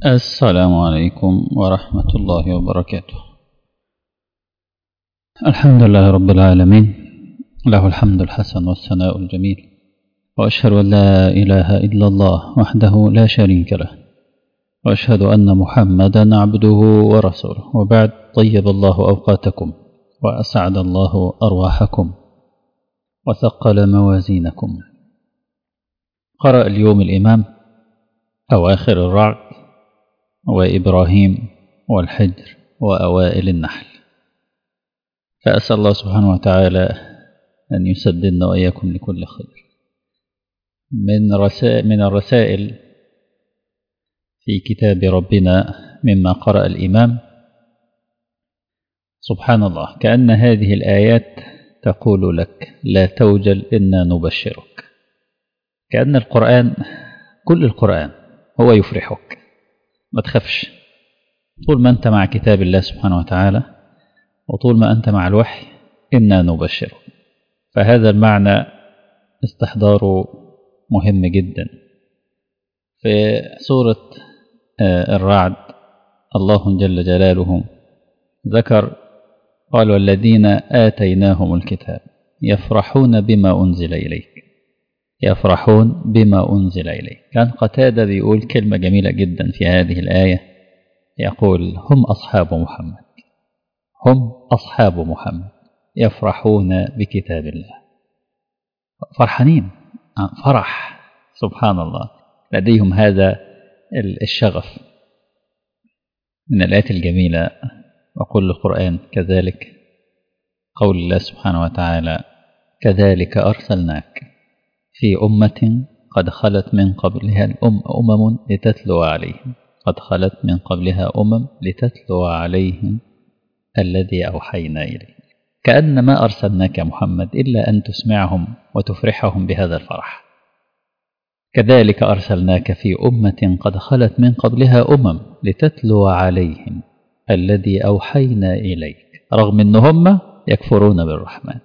السلام عليكم ورحمة الله وبركاته الحمد لله رب العالمين له الحمد الحسن والثناء الجميل وأشهد أن لا إله إلا الله وحده لا شريك له وأشهد أن محمدا عبده ورسوله وبعد طيب الله أوقاتكم وأسعد الله أرواحكم وثقل موازينكم قرأ اليوم الإمام أواخر الرعد وإبراهيم والحجر وأوائل النحل فأسأل الله سبحانه وتعالى أن يسددنا وإياكم لكل خير من, رسائل من الرسائل في كتاب ربنا مما قرأ الإمام سبحان الله كأن هذه الآيات تقول لك لا توجل إنا نبشرك كأن القرآن كل القرآن هو يفرحك ما تخافش طول ما أنت مع كتاب الله سبحانه وتعالى وطول ما أنت مع الوحي إنا نبشرك فهذا المعنى استحضاره مهم جدا في سورة الرعد الله جل جلاله ذكر قال والذين آتيناهم الكتاب يفرحون بما أنزل إليك يفرحون بما أنزل إليك كان قتادة بيقول كلمة جميلة جدا في هذه الآية يقول هم أصحاب محمد هم أصحاب محمد يفرحون بكتاب الله فرحانين فرح سبحان الله لديهم هذا الشغف من الآيات الجميلة وقل القرآن كذلك قول الله سبحانه وتعالى كذلك أرسلناك في أمة قد خلت من قبلها الأم أمم لتتلو عليهم قد خلت من قبلها أمم لتتلو عليهم الذي أوحينا إليه كأن ما أرسلناك محمد إلا أن تسمعهم وتفرحهم بهذا الفرح كذلك أرسلناك في أمة قد خلت من قبلها أمم لتتلو عليهم الذي أوحينا إليك رغم أن هم يكفرون بالرحمن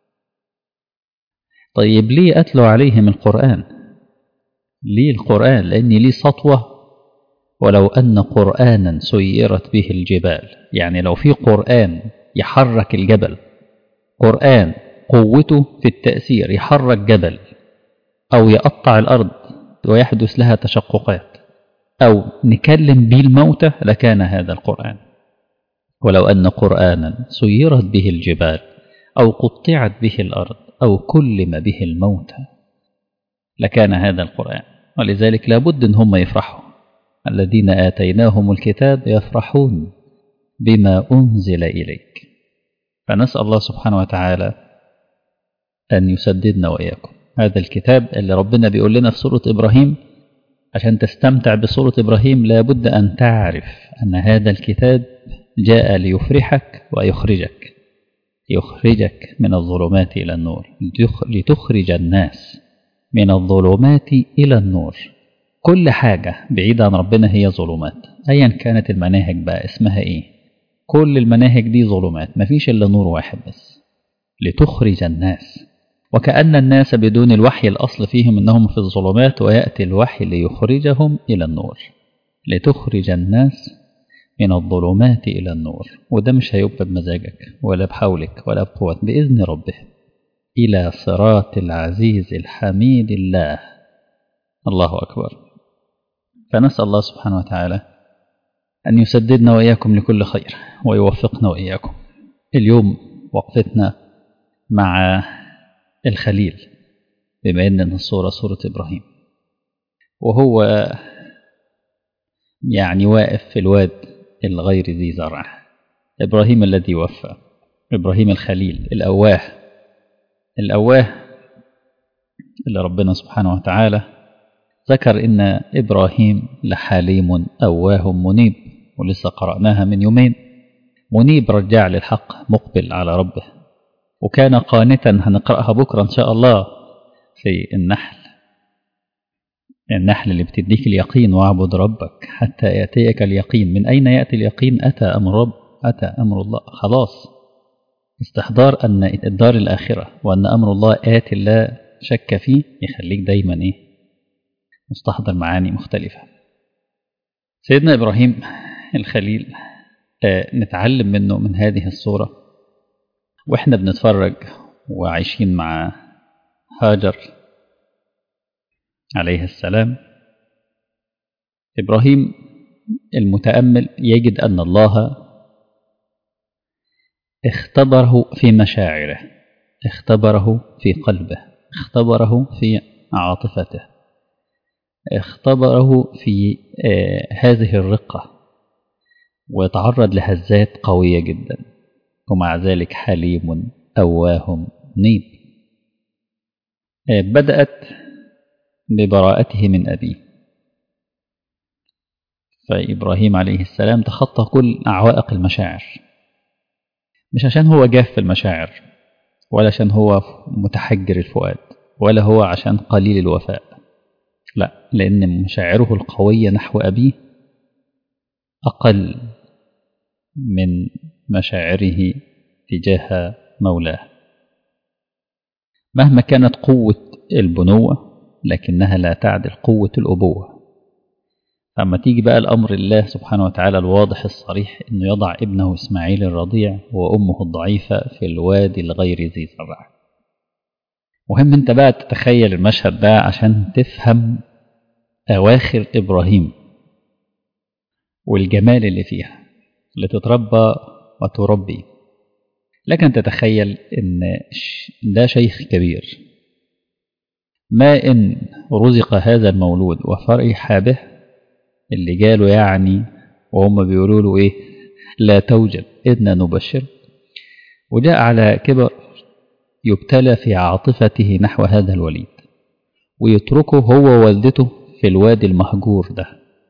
طيب ليه أتلو عليهم القرآن ليه القرآن لأني لي سطوة ولو أن قرآنا سيرت به الجبال يعني لو في قرآن يحرك الجبل قرآن قوته في التأثير يحرك جبل أو يقطع الأرض ويحدث لها تشققات أو نكلم به الموتى لكان هذا القرآن ولو أن قرآنا سيرت به الجبال أو قطعت به الأرض أو كلم به الموتى لكان هذا القرآن ولذلك لابد أن هم يفرحوا الذين آتيناهم الكتاب يفرحون بما أنزل إليك فنسأل الله سبحانه وتعالى أن يسددنا وإياكم هذا الكتاب اللي ربنا بيقول لنا في سورة إبراهيم عشان تستمتع بسورة إبراهيم لابد أن تعرف أن هذا الكتاب جاء ليفرحك ويخرجك يخرجك من الظلمات إلى النور لتخرج الناس من الظلمات إلى النور كل حاجة بعيدة عن ربنا هي ظلمات أيا كانت المناهج بقى اسمها إيه كل المناهج دي ظلمات مفيش إلا نور واحد بس لتخرج الناس وكأن الناس بدون الوحي الأصل فيهم أنهم في الظلمات ويأتي الوحي ليخرجهم إلى النور لتخرج الناس من الظلمات إلى النور وده مش هيبقى بمزاجك ولا بحولك ولا بقوة بإذن ربه إلى صراط العزيز الحميد الله الله أكبر فنسأل الله سبحانه وتعالى أن يسددنا وإياكم لكل خير ويوفقنا وإياكم اليوم وقفتنا مع الخليل بما أن الصورة صورة إبراهيم وهو يعني واقف في الواد الغير ذي زرع إبراهيم الذي وفى إبراهيم الخليل الأواه الأواه اللي ربنا سبحانه وتعالى ذكر إن إبراهيم لحليم أواه منيب ولسه قرأناها من يومين منيب رجع للحق مقبل على ربه وكان قانتا هنقرأها بكرة إن شاء الله في النحل النحل اللي بتديك اليقين واعبد ربك حتى يأتيك اليقين من أين يأتي اليقين أتى أمر رب أتى أمر الله خلاص استحضار أن الدار الآخرة وأن أمر الله آتي لا شك فيه يخليك دايما إيه مستحضر معاني مختلفة سيدنا إبراهيم الخليل آه، نتعلم منه من هذه الصورة وإحنا بنتفرج وعايشين مع هاجر عليه السلام إبراهيم المتأمل يجد أن الله اختبره في مشاعره اختبره في قلبه اختبره في عاطفته اختبره في آه هذه الرقة ويتعرض لهزات قوية جدا ومع ذلك حليم أواه منيب آه بدأت ببراءته من أبيه فإبراهيم عليه السلام تخطى كل أعوائق المشاعر مش عشان هو جاف في المشاعر ولا عشان هو متحجر الفؤاد ولا هو عشان قليل الوفاء لا لأن مشاعره القوية نحو أبيه أقل من مشاعره تجاه مولاه مهما كانت قوة البنوة لكنها لا تعدل قوة الأبوة فأما تيجي بقى الأمر الله سبحانه وتعالى الواضح الصريح أنه يضع ابنه إسماعيل الرضيع وأمه الضعيفة في الوادي الغير ذي زرع مهم أنت بقى تتخيل المشهد ده عشان تفهم أواخر إبراهيم والجمال اللي فيها اللي تتربى وتربي لكن تتخيل أن ده شيخ كبير ما إن رزق هذا المولود وفرح به اللي جاله يعني وهم بيقولوا له إيه لا توجد إنا نبشر وجاء على كبر يبتلى في عاطفته نحو هذا الوليد ويتركه هو ووالدته في الوادي المهجور ده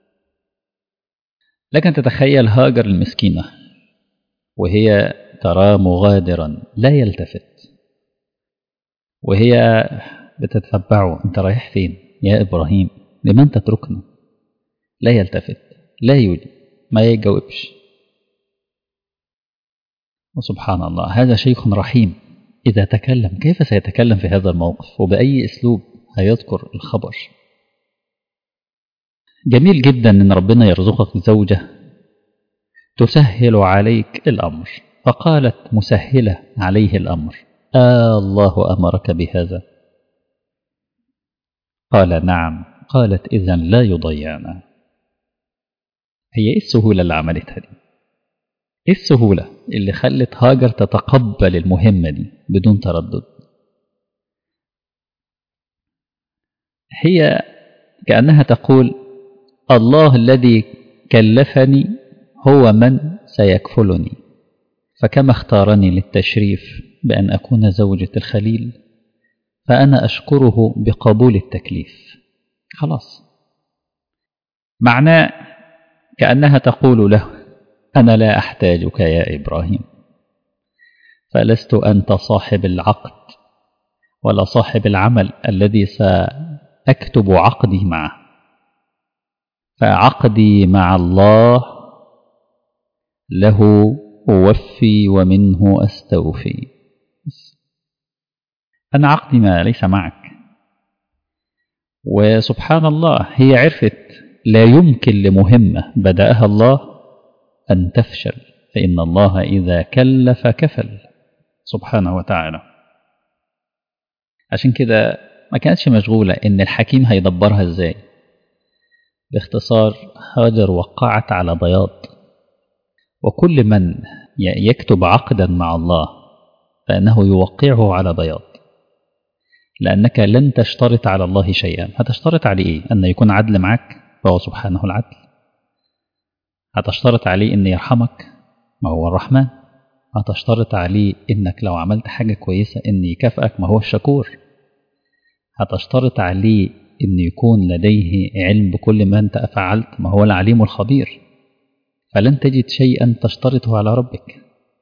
لكن تتخيل هاجر المسكينة وهي تراه مغادرا لا يلتفت وهي بتتبعه انت رايح فين يا إبراهيم لمن تتركنا لا يلتفت لا يوجد ما يجاوبش وسبحان الله هذا شيخ رحيم إذا تكلم كيف سيتكلم في هذا الموقف وبأي أسلوب هيذكر الخبر جميل جدا أن ربنا يرزقك زوجة تسهل عليك الأمر فقالت مسهلة عليه الأمر آه الله أمرك بهذا قال نعم قالت إذا لا يضيعنا هي إيه السهولة اللي عملتها دي إيه السهولة اللي خلت هاجر تتقبل المهمة دي بدون تردد هي كأنها تقول الله الذي كلفني هو من سيكفلني فكما اختارني للتشريف بأن أكون زوجة الخليل فأنا أشكره بقبول التكليف خلاص معناه كأنها تقول له أنا لا أحتاجك يا إبراهيم فلست أنت صاحب العقد ولا صاحب العمل الذي سأكتب عقدي معه فعقدي مع الله له أوفي ومنه أستوفي أنا عقدي ما ليس معك وسبحان الله هي عرفت لا يمكن لمهمة بدأها الله أن تفشل فإن الله إذا كلف كفل سبحانه وتعالى عشان كده ما كانتش مشغولة إن الحكيم هيدبرها إزاي باختصار هاجر وقعت على بياض وكل من يكتب عقدا مع الله فإنه يوقعه على بياض لأنك لن تشترط على الله شيئا هتشترط عليه إيه؟ أن يكون عدل معك فهو سبحانه العدل هتشترط عليه أن يرحمك ما هو الرحمن هتشترط عليه أنك لو عملت حاجة كويسة أن يكافئك ما هو الشكور هتشترط عليه أن يكون لديه علم بكل ما أنت فعلت ما هو العليم الخبير فلن تجد شيئا تشترطه على ربك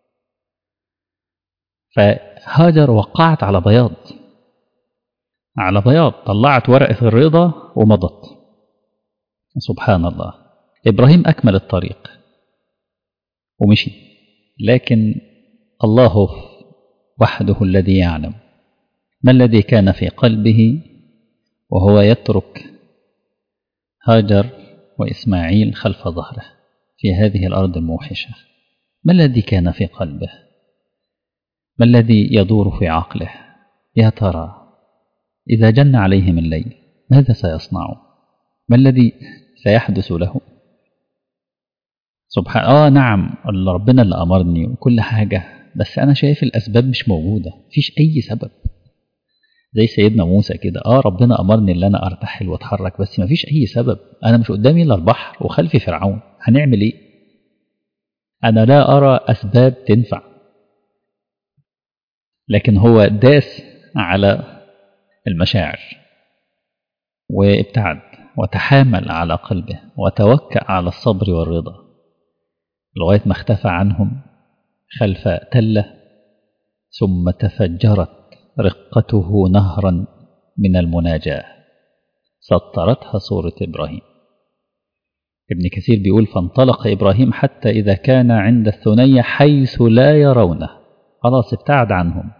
فهاجر وقعت على بياض على بياض طلعت ورقة الرضا ومضت سبحان الله إبراهيم أكمل الطريق ومشي لكن الله وحده الذي يعلم ما الذي كان في قلبه وهو يترك هاجر وإسماعيل خلف ظهره في هذه الأرض الموحشة ما الذي كان في قلبه ما الذي يدور في عقله يا ترى إذا جن عليهم الليل ماذا سيصنع ما الذي سيحدث له سبحان آه نعم ربنا اللي أمرني وكل حاجة بس أنا شايف الأسباب مش موجودة مفيش أي سبب زي سيدنا موسى كده اه ربنا امرني ان انا ارتحل واتحرك بس مفيش اي سبب انا مش قدامي الا البحر وخلفي فرعون هنعمل ايه انا لا ارى اسباب تنفع لكن هو داس على المشاعر وابتعد وتحامل على قلبه وتوكأ على الصبر والرضا لغاية ما اختفى عنهم خلف تلة ثم تفجرت رقته نهرا من المناجاة سطرتها صورة إبراهيم ابن كثير بيقول فانطلق إبراهيم حتى إذا كان عند الثنية حيث لا يرونه خلاص ابتعد عنهم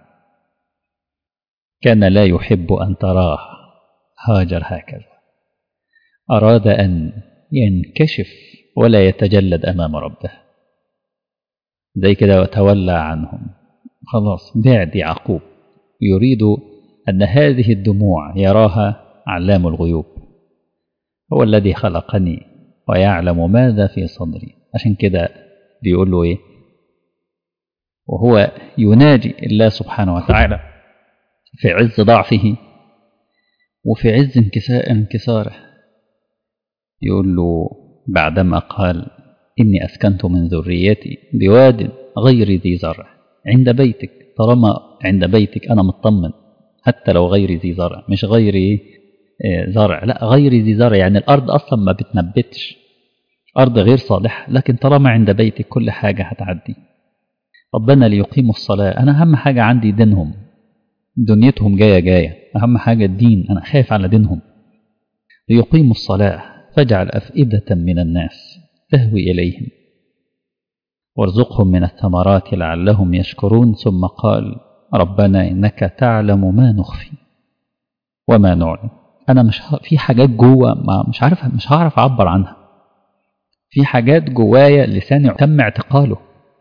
كان لا يحب أن تراه هاجر هكذا أراد أن ينكشف ولا يتجلد أمام ربه زي كده وتولى عنهم خلاص بعد يعقوب يريد أن هذه الدموع يراها علام الغيوب هو الذي خلقني ويعلم ماذا في صدري عشان كده بيقول له إيه وهو يناجي الله سبحانه وتعالى في عز ضعفه وفي عز انكساره يقول له بعدما قال إني أسكنت من ذريتي بواد غير ذي زرع عند بيتك طالما عند بيتك أنا مطمن حتى لو غير ذي زرع مش غير زرع لا غير ذي زرع يعني الأرض أصلا ما بتنبتش أرض غير صالحة لكن طالما عند بيتك كل حاجة هتعدي ربنا ليقيموا الصلاة أنا أهم حاجة عندي دينهم دنيتهم جاية جاية أهم حاجة الدين أنا خايف على دينهم ليقيموا الصلاة فاجعل أفئدة من الناس تهوي إليهم وارزقهم من الثمرات لعلهم يشكرون ثم قال ربنا إنك تعلم ما نخفي وما نعلم أنا مش ه... في حاجات جوه ما مش عارف مش هعرف أعبر عنها في حاجات جوايا لساني تم اعتقاله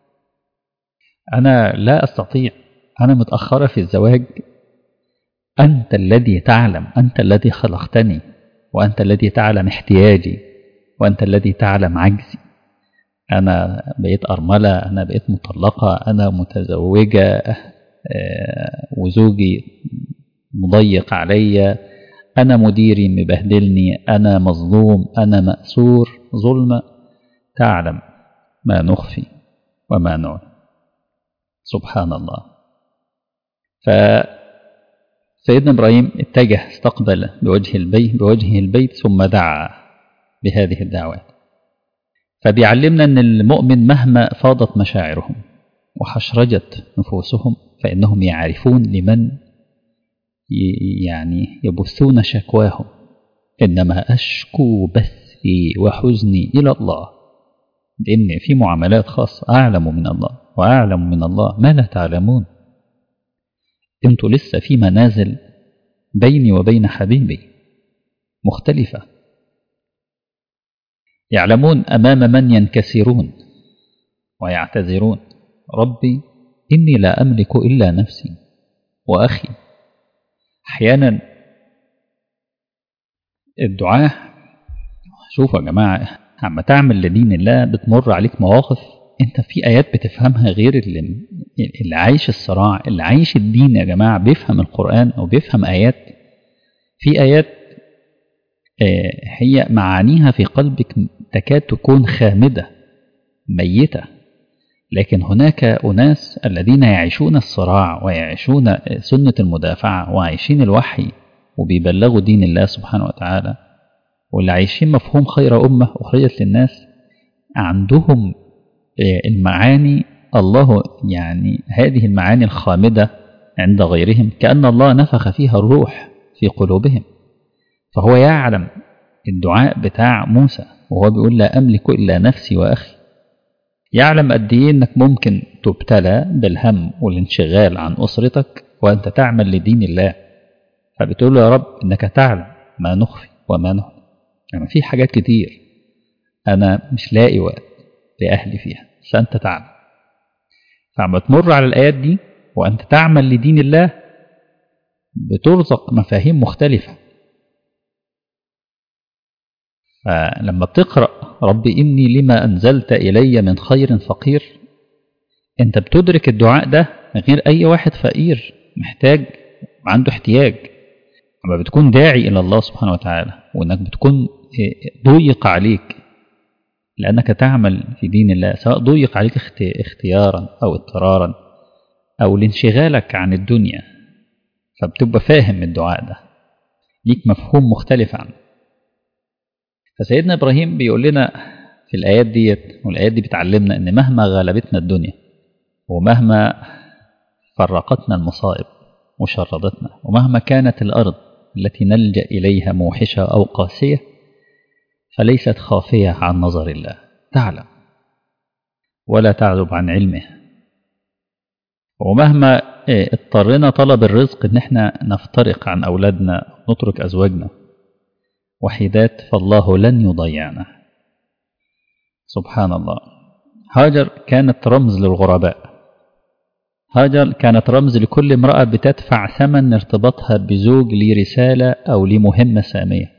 أنا لا أستطيع أنا متأخرة في الزواج أنت الذي تعلم أنت الذي خلقتني وأنت الذي تعلم احتياجي وأنت الذي تعلم عجزي أنا بقيت أرملة أنا بقيت مطلقة أنا متزوجة وزوجي مضيق عليا أنا مديري مبهدلني أنا مظلوم أنا مأسور ظلم تعلم ما نخفي وما نعلم سبحان الله فسيدنا إبراهيم اتجه استقبل بوجه البيت بوجهه البيت ثم دعا بهذه الدعوات فبيعلمنا أن المؤمن مهما فاضت مشاعرهم وحشرجت نفوسهم فإنهم يعرفون لمن يعني يبثون شكواهم إنما أشكو بثي وحزني إلى الله لأن في معاملات خاصة أعلم من الله وأعلم من الله ما لا تعلمون أنتوا لسه في منازل بيني وبين حبيبي مختلفة يعلمون أمام من ينكسرون ويعتذرون ربي إني لا أملك إلا نفسي وأخي أحيانا الدعاء شوفوا يا جماعة عما تعمل لدين الله بتمر عليك مواقف انت في آيات بتفهمها غير اللي, اللي عايش الصراع اللي عايش الدين يا جماعة بيفهم القرآن أو بيفهم آيات في آيات هي معانيها في قلبك تكاد تكون خامدة ميتة لكن هناك أناس الذين يعيشون الصراع ويعيشون سنة المدافعة وعايشين الوحي وبيبلغوا دين الله سبحانه وتعالى واللي عايشين مفهوم خير أمة أخرجت للناس عندهم المعاني الله يعني هذه المعاني الخامدة عند غيرهم كأن الله نفخ فيها الروح في قلوبهم فهو يعلم الدعاء بتاع موسى وهو بيقول لا أملك إلا نفسي وأخي يعلم قد إيه إنك ممكن تبتلى بالهم والانشغال عن أسرتك وأنت تعمل لدين الله فبتقول له يا رب إنك تعلم ما نخفي وما نهن يعني في حاجات كتير أنا مش لاقي وقت لأهلي فيها بس أنت تعلم فعما تمر على الآيات دي وأنت تعمل لدين الله بترزق مفاهيم مختلفة فلما بتقرأ رب إني لما أنزلت إلي من خير فقير أنت بتدرك الدعاء ده غير أي واحد فقير محتاج عنده احتياج لما بتكون داعي إلى الله سبحانه وتعالى وإنك بتكون ضيق عليك لأنك تعمل في دين الله سواء ضيق عليك اختيارا أو اضطرارا أو لانشغالك عن الدنيا فبتبقى فاهم الدعاء ده ليك مفهوم مختلف عنه فسيدنا إبراهيم بيقول لنا في الآيات ديت والآيات دي بتعلمنا إن مهما غلبتنا الدنيا ومهما فرقتنا المصائب وشردتنا ومهما كانت الأرض التي نلجأ إليها موحشة أو قاسية فليست خافية عن نظر الله تعلم ولا تعذب عن علمه ومهما اضطرنا طلب الرزق ان احنا نفترق عن اولادنا نترك ازواجنا وحيدات فالله لن يضيعنا سبحان الله هاجر كانت رمز للغرباء هاجر كانت رمز لكل امرأة بتدفع ثمن ارتباطها بزوج لرسالة أو لمهمة سامية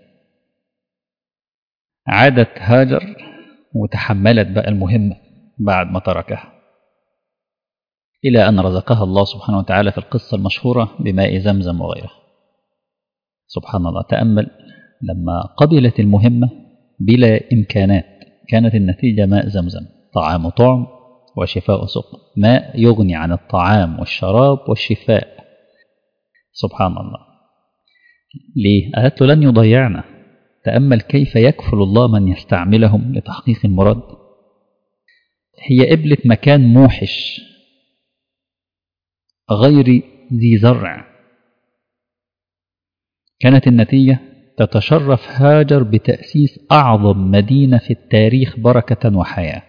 عادت هاجر وتحملت بقى المهمة بعد ما تركها إلى أن رزقها الله سبحانه وتعالى في القصة المشهورة بماء زمزم وغيره سبحان الله تأمل لما قبلت المهمة بلا إمكانات كانت النتيجة ماء زمزم طعام طعم وشفاء سقم ماء يغني عن الطعام والشراب والشفاء سبحان الله ليه؟ قالت له لن يضيعنا تأمل كيف يكفل الله من يستعملهم لتحقيق المراد هي قبلت مكان موحش غير ذي زرع كانت النتيجة تتشرف هاجر بتأسيس أعظم مدينة في التاريخ بركة وحياة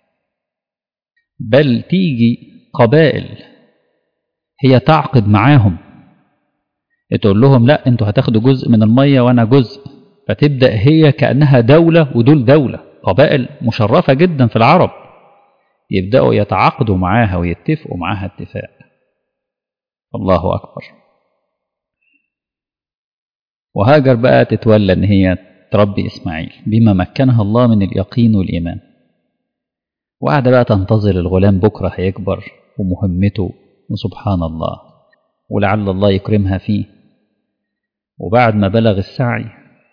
بل تيجي قبائل هي تعقد معاهم تقول لهم لا انتوا هتاخدوا جزء من المية وانا جزء فتبدأ هي كأنها دولة ودول دولة قبائل مشرفة جدا في العرب يبدأوا يتعاقدوا معاها ويتفقوا معاها اتفاق الله أكبر وهاجر بقى تتولى ان هي تربي إسماعيل بما مكنها الله من اليقين والإيمان وقاعدة بقى تنتظر الغلام بكرة هيكبر ومهمته وسبحان الله ولعل الله يكرمها فيه وبعد ما بلغ السعي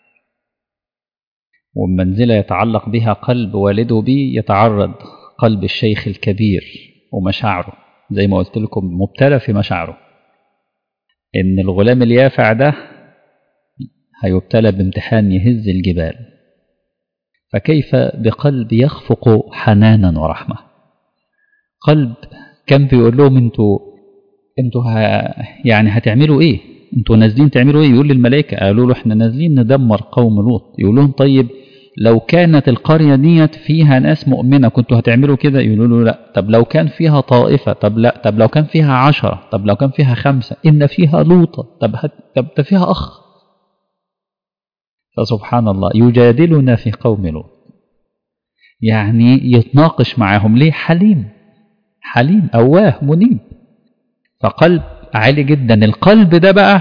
والمنزلة يتعلق بها قلب والده به يتعرض قلب الشيخ الكبير ومشاعره زي ما قلت لكم مبتلى في مشاعره إن الغلام اليافع ده هيبتلى بامتحان يهز الجبال فكيف بقلب يخفق حنانا ورحمة قلب كان بيقول لهم انتوا انتوا ه... يعني هتعملوا ايه انتوا نازلين تعملوا ايه يقول للملائكة قالوا له احنا نازلين ندمر قوم لوط يقول لهم طيب لو كانت القرية ديت فيها ناس مؤمنة كنتوا هتعملوا كده يقولوا له لا طب لو كان فيها طائفة طب لا طب لو كان فيها عشرة طب لو كان فيها خمسة إن فيها لوطة طب هت... طب ده فيها أخ فسبحان الله يجادلنا في قوم لوط يعني يتناقش معاهم ليه حليم حليم أواه منيب فقلب عالي جدا القلب ده بقى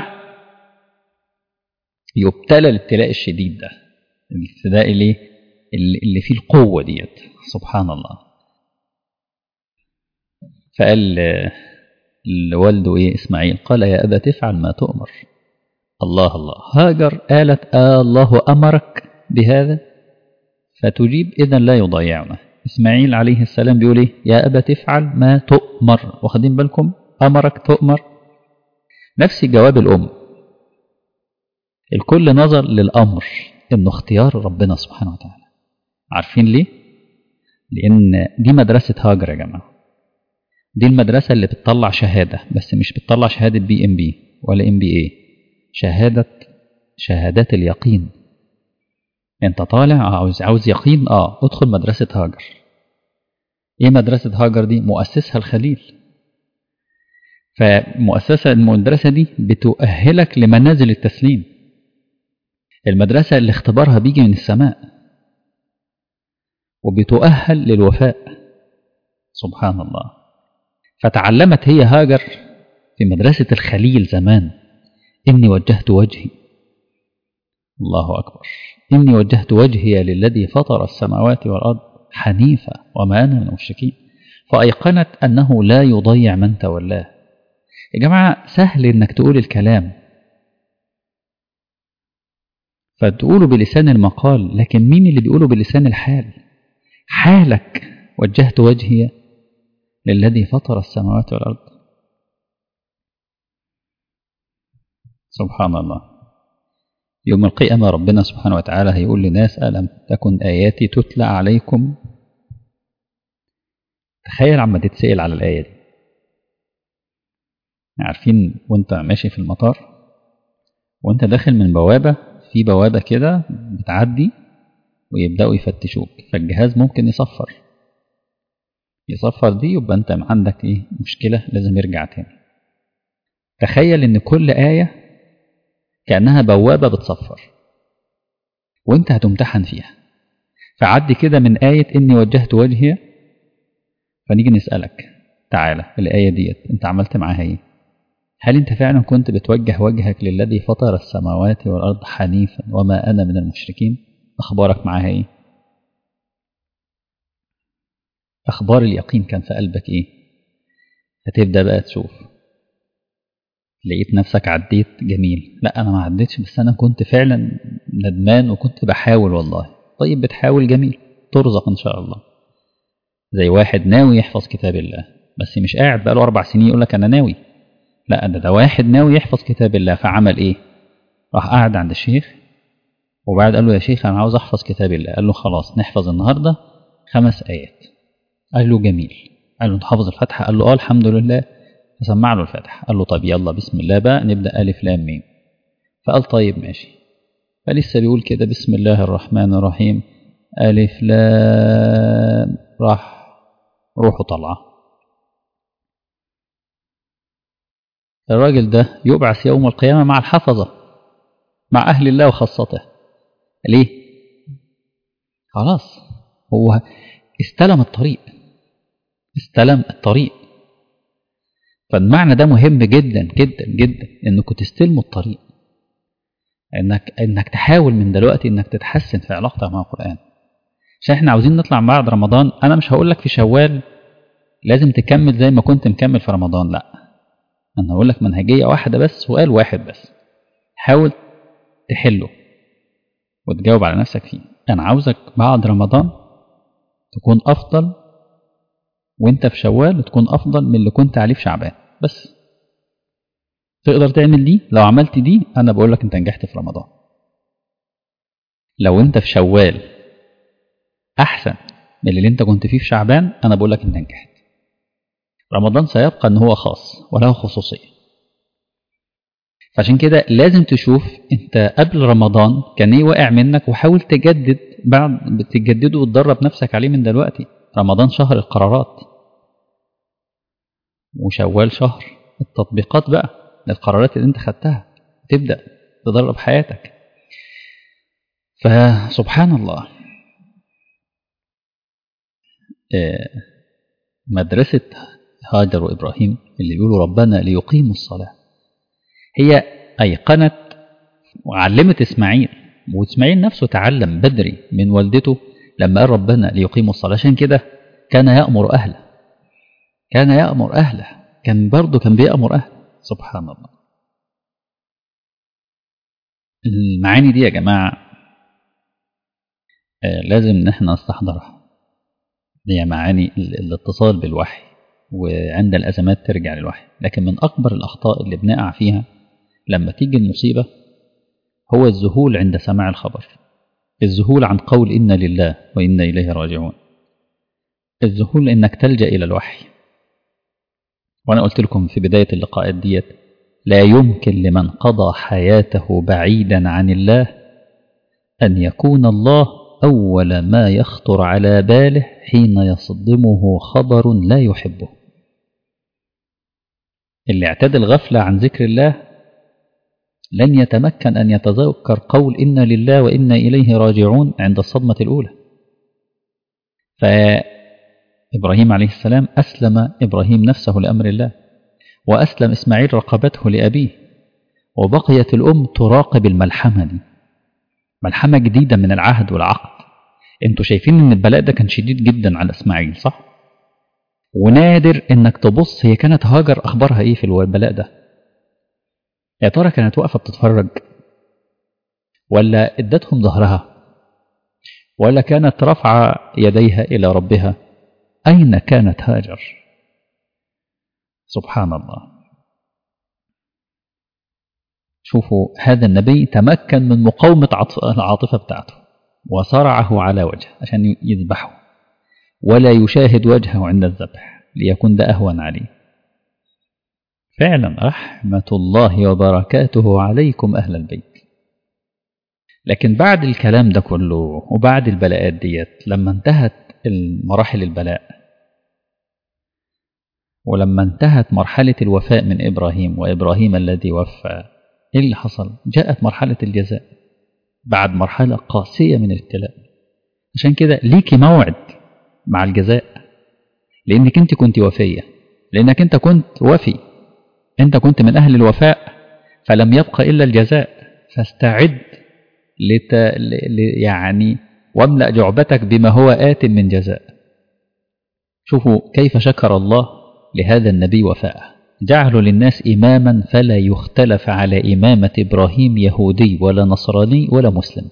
يبتلى الابتلاء الشديد ده الابتلاء اللي اللي فيه القوة ديت سبحان الله فقال لوالده ايه اسماعيل قال يا أبا تفعل ما تؤمر الله الله هاجر قالت آه الله أمرك بهذا فتجيب إذا لا يضيعنا إسماعيل عليه السلام بيقول إيه يا أبا تفعل ما تؤمر واخدين بالكم أمرك تؤمر نفس جواب الأم الكل نظر للأمر إنه اختيار ربنا سبحانه وتعالى عارفين ليه؟ لأن دي مدرسة هاجر يا جماعة دي المدرسة اللي بتطلع شهادة بس مش بتطلع شهادة بي ام بي ولا ام بي اي شهادة شهادات اليقين انت طالع عاوز عاوز يقين اه ادخل مدرسة هاجر ايه مدرسة هاجر دي مؤسسها الخليل فمؤسسة المدرسة دي بتؤهلك لمنازل التسليم المدرسة اللي اختبارها بيجي من السماء وبتؤهل للوفاء سبحان الله فتعلمت هي هاجر في مدرسة الخليل زمان إني وجهت وجهي الله أكبر إني وجهت وجهي للذي فطر السماوات والأرض حنيفا وما أنا من المشركين فأيقنت أنه لا يضيع من تولاه يا جماعة سهل إنك تقول الكلام فتقوله بلسان المقال لكن مين اللي بيقوله بلسان الحال حالك وجهت وجهي للذي فطر السماوات والأرض سبحان الله يوم القيامة ربنا سبحانه وتعالى هيقول لناس ألم تكن آياتي تتلى عليكم تخيل عما تتسأل على الآية دي عارفين وانت ماشي في المطار وانت داخل من بوابة في بوابة كده بتعدي ويبدأوا يفتشوك فالجهاز ممكن يصفر يصفر دي يبقى انت عندك ايه مشكلة لازم يرجع تاني تخيل ان كل آية كأنها بوابة بتصفر وانت هتمتحن فيها فعدي كده من آية إني وجهت وجهي فنيجي نسألك تعالى الآية ديت انت عملت معاها ايه هل انت فعلا كنت بتوجه وجهك للذي فطر السماوات والأرض حنيفا وما أنا من المشركين أخبارك معاها ايه أخبار اليقين كان في قلبك ايه هتبدأ بقى تشوف لقيت نفسك عديت جميل لا أنا ما عديتش بس أنا كنت فعلا ندمان وكنت بحاول والله طيب بتحاول جميل ترزق إن شاء الله زي واحد ناوي يحفظ كتاب الله بس مش قاعد بقاله أربع سنين يقول لك أنا ناوي لا ده, ده واحد ناوي يحفظ كتاب الله فعمل إيه راح قعد عند الشيخ وبعد قال له يا شيخ أنا عاوز أحفظ كتاب الله قال له خلاص نحفظ النهاردة خمس آيات قال له جميل قال له انت حافظ الفاتحة قال له اه الحمد لله فسمع له الفاتحة قال له طب يلا بسم الله بقى نبدأ ألف لام ميم فقال طيب ماشي فلسه بيقول كده بسم الله الرحمن الرحيم ألف لام راح روحه طلعه الراجل ده يبعث يوم القيامة مع الحفظة مع أهل الله وخاصته ليه؟ خلاص هو استلم الطريق استلم الطريق فالمعنى ده مهم جدا جدا جدا انكم تستلموا الطريق انك انك تحاول من دلوقتي انك تتحسن في علاقتك مع القران عشان احنا عاوزين نطلع بعد رمضان انا مش هقول لك في شوال لازم تكمل زي ما كنت مكمل في رمضان لا انا هقول لك منهجيه واحده بس سؤال واحد بس حاول تحله وتجاوب على نفسك فيه انا عاوزك بعد رمضان تكون افضل وانت في شوال تكون افضل من اللي كنت عليه في شعبان بس تقدر تعمل دي لو عملت دي انا بقول لك انت نجحت في رمضان لو انت في شوال احسن من اللي انت كنت فيه في شعبان انا بقول لك انت نجحت رمضان سيبقى ان هو خاص وله خصوصيه فعشان كده لازم تشوف انت قبل رمضان كان ايه واقع منك وحاول تجدد بعد تجدده وتدرب نفسك عليه من دلوقتي رمضان شهر القرارات وشوال شهر التطبيقات بقى للقرارات اللي انت خدتها تبدأ تدرب حياتك فسبحان الله مدرسة هاجر وإبراهيم اللي بيقولوا ربنا ليقيموا الصلاة هي أيقنت وعلمت إسماعيل وإسماعيل نفسه تعلم بدري من والدته لما قال ربنا ليقيموا الصلاة عشان كده كان يأمر أهله كان يأمر أهله كان برضه كان بيأمر أهله سبحان الله المعاني دي يا جماعة لازم ان احنا نستحضرها هي معاني الاتصال بالوحي وعند الأزمات ترجع للوحي لكن من أكبر الأخطاء اللي بنقع فيها لما تيجي المصيبة هو الذهول عند سماع الخبر الذهول عن قول إنا لله وإنا إليه راجعون الذهول إنك تلجأ إلى الوحي وأنا قلت لكم في بداية اللقاءات ديت لا يمكن لمن قضى حياته بعيدا عن الله أن يكون الله أول ما يخطر على باله حين يصدمه خبر لا يحبه اللي اعتاد الغفلة عن ذكر الله لن يتمكن أن يتذكر قول إنا لله وإنا إليه راجعون عند الصدمة الأولى فإبراهيم عليه السلام أسلم إبراهيم نفسه لأمر الله وأسلم إسماعيل رقبته لأبيه وبقيت الأم تراقب الملحمة دي ملحمة جديدة من العهد والعقد انتوا شايفين ان البلاء ده كان شديد جدا على اسماعيل صح ونادر انك تبص هي كانت هاجر اخبارها ايه في البلاء ده يا ترى كانت واقفه بتتفرج ولا ادتهم ظهرها ولا كانت رافعه يديها الى ربها اين كانت هاجر سبحان الله شوفوا هذا النبي تمكن من مقاومه العاطفه بتاعته وصرعه على وجهه عشان يذبحه ولا يشاهد وجهه عند الذبح ليكون ده أهون عليه فعلا رحمة الله وبركاته عليكم أهل البيت لكن بعد الكلام ده كله وبعد البلاءات ديت لما انتهت المراحل البلاء ولما انتهت مرحلة الوفاء من إبراهيم وإبراهيم الذي وفى إيه اللي حصل؟ جاءت مرحلة الجزاء بعد مرحلة قاسية من الابتلاء عشان كده ليكي موعد مع الجزاء لأنك أنت كنت وفية لأنك أنت كنت وفي أنت كنت من أهل الوفاء فلم يبق إلا الجزاء فاستعد لت... ل... يعني واملأ جعبتك بما هو آت من جزاء شوفوا كيف شكر الله لهذا النبي وفاءه جعله للناس إماما فلا يختلف على إمامة إبراهيم يهودي ولا نصراني ولا مسلم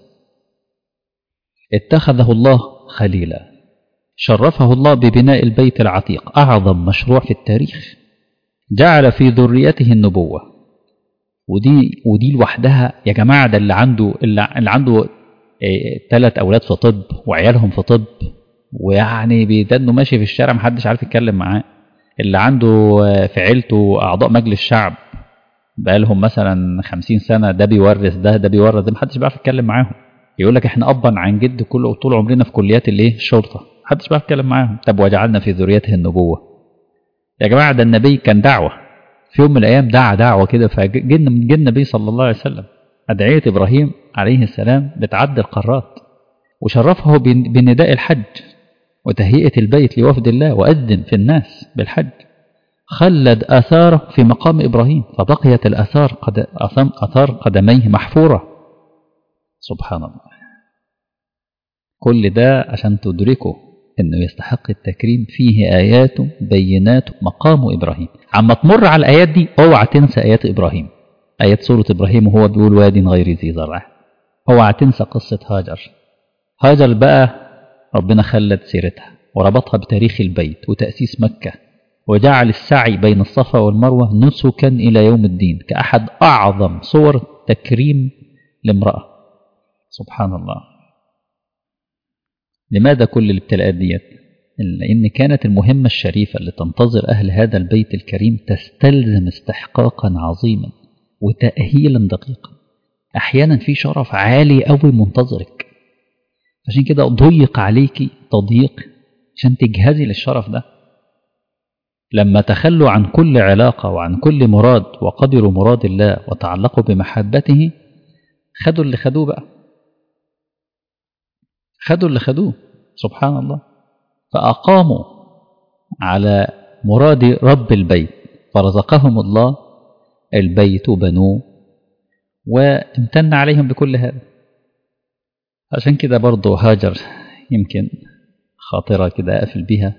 اتخذه الله خليلا شرفه الله ببناء البيت العتيق أعظم مشروع في التاريخ جعل في ذريته النبوة ودي ودي لوحدها يا جماعة ده اللي عنده اللي عنده ثلاث إيه أولاد في طب وعيالهم في طب ويعني بيدنه ماشي في الشارع محدش عارف يتكلم معاه اللي عنده في عيلته أعضاء مجلس شعب بقالهم مثلا خمسين سنة ده بيورث ده ده بيورث ده محدش بيعرف يتكلم معاهم يقول لك احنا أبا عن جد كل طول عمرنا في كليات الايه الشرطة محدش بيعرف يتكلم معاهم طب وجعلنا في ذريته النبوة يا جماعة ده النبي كان دعوة في يوم من الأيام دعا دعوة كده فجن من جن النبي صلى الله عليه وسلم أدعية إبراهيم عليه السلام بتعدي القارات وشرفه بنداء الحج وتهيئة البيت لوفد الله وأذن في الناس بالحج خلد آثاره في مقام إبراهيم فبقيت الآثار قد أثار قدميه محفورة سبحان الله كل ده عشان تدركوا انه يستحق التكريم فيه ايات بينات مقام ابراهيم عما تمر على الايات دي اوعى تنسى ايات ابراهيم ايات سوره ابراهيم وهو بيقول واد غير ذي زرع اوعى تنسى قصه هاجر هاجر بقى ربنا خلد سيرتها وربطها بتاريخ البيت وتاسيس مكه وجعل السعي بين الصفا والمروه نسكا الى يوم الدين كاحد اعظم صور تكريم لامراه سبحان الله لماذا كل الابتلاءات ديت لأن كانت المهمة الشريفة اللي تنتظر أهل هذا البيت الكريم تستلزم استحقاقا عظيما وتأهيلا دقيقا أحيانا في شرف عالي أوي منتظرك عشان كده ضيق عليكي تضييق عشان تجهزي للشرف ده لما تخلوا عن كل علاقة وعن كل مراد وقدروا مراد الله وتعلقوا بمحبته خدوا اللي خدوه بقى خدوا اللي خدوه سبحان الله فأقاموا على مراد رب البيت فرزقهم الله البيت وبنوه وامتن عليهم بكل هذا عشان كده برضه هاجر يمكن خاطرة كده أقفل بيها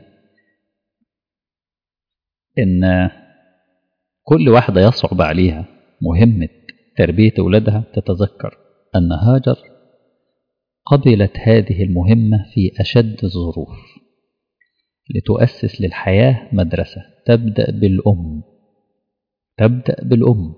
إن كل واحدة يصعب عليها مهمة تربية أولادها تتذكر أن هاجر قبلت هذه المهمة في أشد الظروف لتؤسس للحياة مدرسة تبدأ بالأم تبدأ بالأم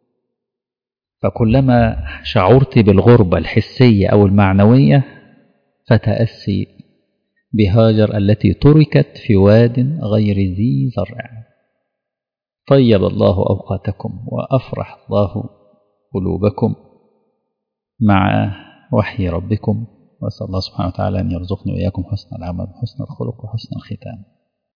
فكلما شعرت بالغربة الحسية أو المعنوية فتأسي بهاجر التي تركت في واد غير ذي زرع طيب الله أوقاتكم وأفرح الله قلوبكم مع وحي ربكم وأسأل الله سبحانه وتعالى أن يرزقني وإياكم حسن العمل وحسن الخلق وحسن الختام